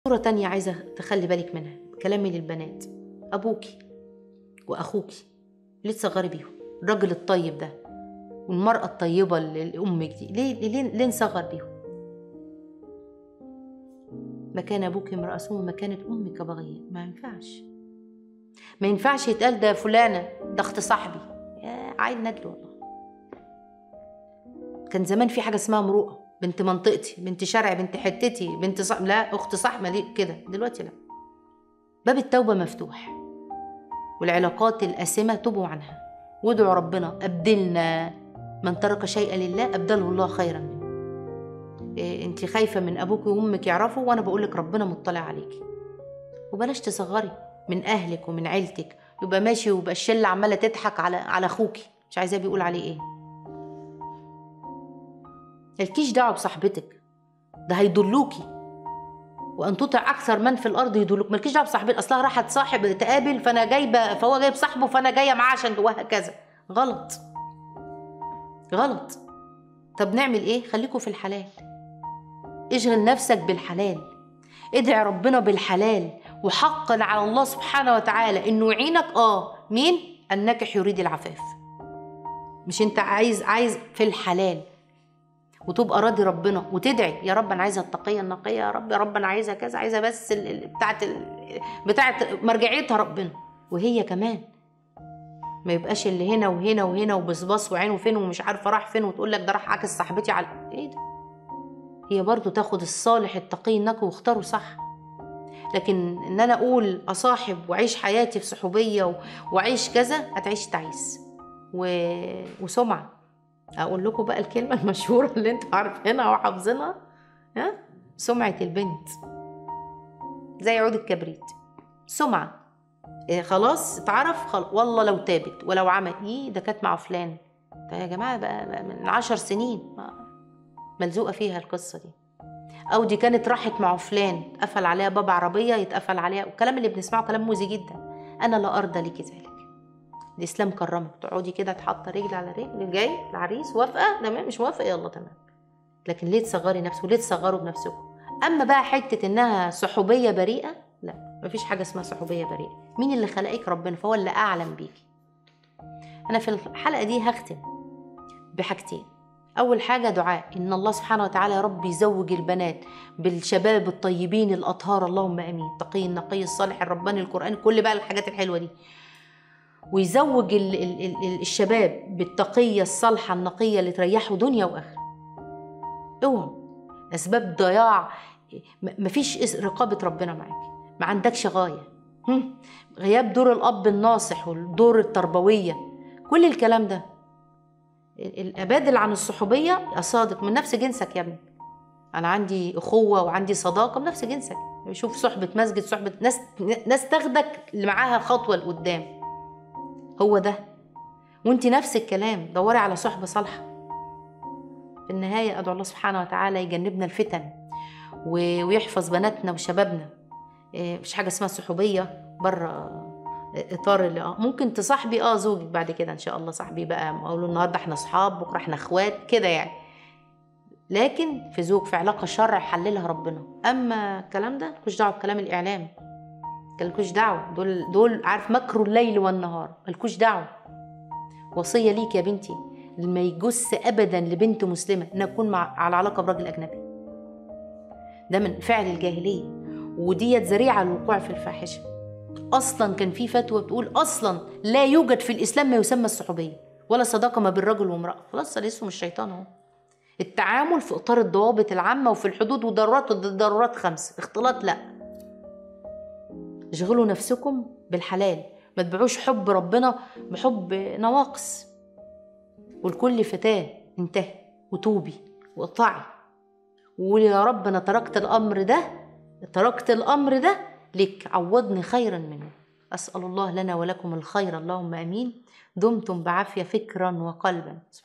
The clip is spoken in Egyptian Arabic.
صورة تانية عايزة تخلي بالك منها كلامي للبنات أبوكي وأخوكي ليه تصغري بيهم الراجل الطيب ده والمرأة الطيبة اللي أمك دي ليه ليه ليه نصغر بيهم مكان أبوك امرأة سوء مكانة أمك بغية ما ينفعش ما ينفعش يتقال ده فلانة ده أخت صاحبي يا عيد ندل والله كان زمان في حاجة اسمها مروءة بنت منطقتي بنت شارعي بنت حتتي بنت صاحب لا أخت صاحبي ليه كده دلوقتي لا باب التوبة مفتوح والعلاقات الآثمة توبوا عنها وادعوا ربنا أبدلنا من ترك شيئا لله أبدله الله خيرا منه إيه انت خايفة من أبوك وأمك يعرفوا وأنا بقولك ربنا مطلع عليكي وبلاش تصغري من أهلك ومن عيلتك يبقى ماشي ويبقى الشلة عمالة تضحك على على أخوكي مش عايزاه بيقول عليه إيه مالكيش دعوة بصاحبتك ده هيضلوكي وان تطع اكثر من في الارض يدلوك مالكيش دعوه بصاحبتك اصلها راحت صاحب تقابل فانا جايبه فهو جايب صاحبه فانا جايه معاه عشان وهكذا غلط غلط طب نعمل ايه خليكوا في الحلال اشغل نفسك بالحلال ادعي ربنا بالحلال وحقا على الله سبحانه وتعالى انه يعينك اه مين الناكح يريد العفاف مش انت عايز عايز في الحلال وتبقى راضي ربنا وتدعي يا رب انا عايزه التقيه النقيه يا رب يا رب انا عايزه كذا عايزه بس ال- ال- بتاعت ال- بتاعت مرجعيتها ربنا وهي كمان ما يبقاش اللي هنا وهنا وهنا وبصباص وعينه فين ومش عارفه راح فين وتقول لك ده راح عكس صاحبتي على ايه ده هي برضو تاخد الصالح التقي النقي واختاره صح لكن ان انا اقول اصاحب واعيش حياتي في صحوبيه و- واعيش كذا هتعيش تعيس و... وسمعه اقول لكم بقى الكلمه المشهوره اللي انتوا عارفينها وحافظينها ها سمعه البنت زي عود الكبريت سمعه إيه خلاص اتعرف خلاص والله لو تابت ولو عمل ايه ده كانت مع فلان ده يا جماعه بقى, بقى من عشر سنين ما- ملزوقه فيها القصه دي او دي كانت راحت مع فلان قفل عليها باب عربيه يتقفل عليها والكلام اللي بنسمعه كلام مؤذي جدا انا لا ارضى لك ذلك الاسلام كرمك تقعدي كده تحطي رجل على رجل جاي العريس موافقه تمام مش موافقه يلا تمام لكن ليه تصغري نفسك وليه تصغروا بنفسكم اما بقى حته انها صحوبيه بريئه لا مفيش حاجه اسمها صحوبيه بريئه مين اللي خلقك ربنا فهو اللي اعلم بيكي انا في الحلقه دي هختم بحاجتين اول حاجه دعاء ان الله سبحانه وتعالى يا رب يزوج البنات بالشباب الطيبين الاطهار اللهم امين التقي النقي الصالح الرباني القراني كل بقى الحاجات الحلوه دي ويزوج ال ال ال الشباب بالتقية الصالحة النقية اللي تريحه دنيا وآخرة اوعوا أسباب ضياع م- مفيش اس- رقابة ربنا معاك ما عندكش غاية هم؟ غياب دور الأب الناصح والدور التربوية كل الكلام ده ال- الأبادل عن الصحوبية يا صادق من نفس جنسك يا ابني أنا عندي أخوة وعندي صداقة من نفس جنسك شوف صحبة مسجد صحبة ناس ناس تاخدك اللي معاها خطوة لقدام هو ده وانت نفس الكلام دوري على صحبة صالحة في النهاية أدعو الله سبحانه وتعالى يجنبنا الفتن و- ويحفظ بناتنا وشبابنا إيه، مفيش حاجة اسمها صحوبية بره إطار اللي آه ممكن تصاحبي اه زوجك بعد كده إن شاء الله صاحبي بقى أقول له النهاردة احنا أصحاب بكرة احنا إخوات كده يعني لكن في زوج في علاقة شرع حللها ربنا أما الكلام ده ملكوش دعوة بكلام الإعلام ملكوش دعوة دول دول عارف مكر الليل والنهار ملكوش دعوة وصية ليك يا بنتي ما يجس أبدا لبنت مسلمة إنها تكون مع على علاقة برجل أجنبي ده من فعل الجاهلية وديت ذريعة للوقوع في الفاحشة أصلا كان في فتوى بتقول أصلا لا يوجد في الإسلام ما يسمى الصحوبية ولا صداقة ما بين رجل وامرأة خلاص ده اسمه الشيطان أهو التعامل في إطار الضوابط العامة وفي الحدود والضرورات والضرورات خمس اختلاط لأ اشغلوا نفسكم بالحلال ما تبيعوش حب ربنا بحب نواقص ولكل فتاة انتهي وتوبي واقطعي وقولي يا رب انا تركت الامر ده تركت الامر ده لك عوضني خيرا منه اسال الله لنا ولكم الخير اللهم امين دمتم بعافيه فكرا وقلبا